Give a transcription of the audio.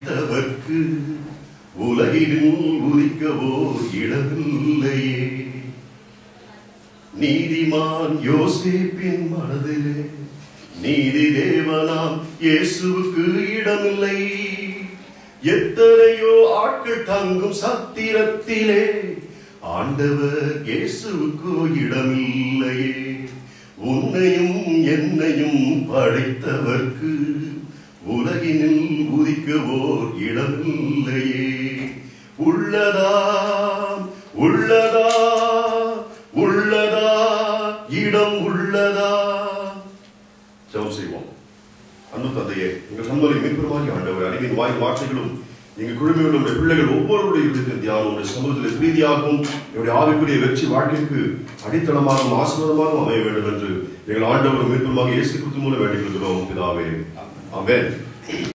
அவர்க்கு உலகினில் உதிக்கவோ இடமில்லையே நீதிமான் யோசேப்பின் மனதிலே நீதி தேவனாம் இயேசுவுக்கு இடமில்லை எத்தனையோ ஆட்கள் தங்கும் சத்திரத்திலே ஆண்டவர் இயேசுவுக்கு இடமில்லையே உன்னையும் என்னையும் படைத்தவர்க்கு உலகினில் உதிக்கவோர் இடமில்லையே உள்ளதா உள்ளதா உள்ளதா இடம் உள்ளதா ஜெபம் செய்வோம் அன்பு தந்தையே எங்கள் கண்மலை மீட்புமாகி ஆண்டவர் அறிவின் வாய் வார்த்தைகளும் எங்கள் குழுமையுள்ள உடைய பிள்ளைகள் ஒவ்வொருவருடைய இருதயத்தின் தியானம் உடைய சமூகத்தில் பிரீதியாகவும் என்னுடைய ஆவிக்குரிய வெற்றி வாழ்க்கைக்கு அடித்தளமாகவும் ஆசீர்வாதமாகவும் அமைய வேண்டும் என்று எங்கள் ஆண்டவர் மீட்புமாக இயேசு கிறிஸ்து மூலம் வேண்டிக் கொள்கிறோம் பிதாவே ஆமென்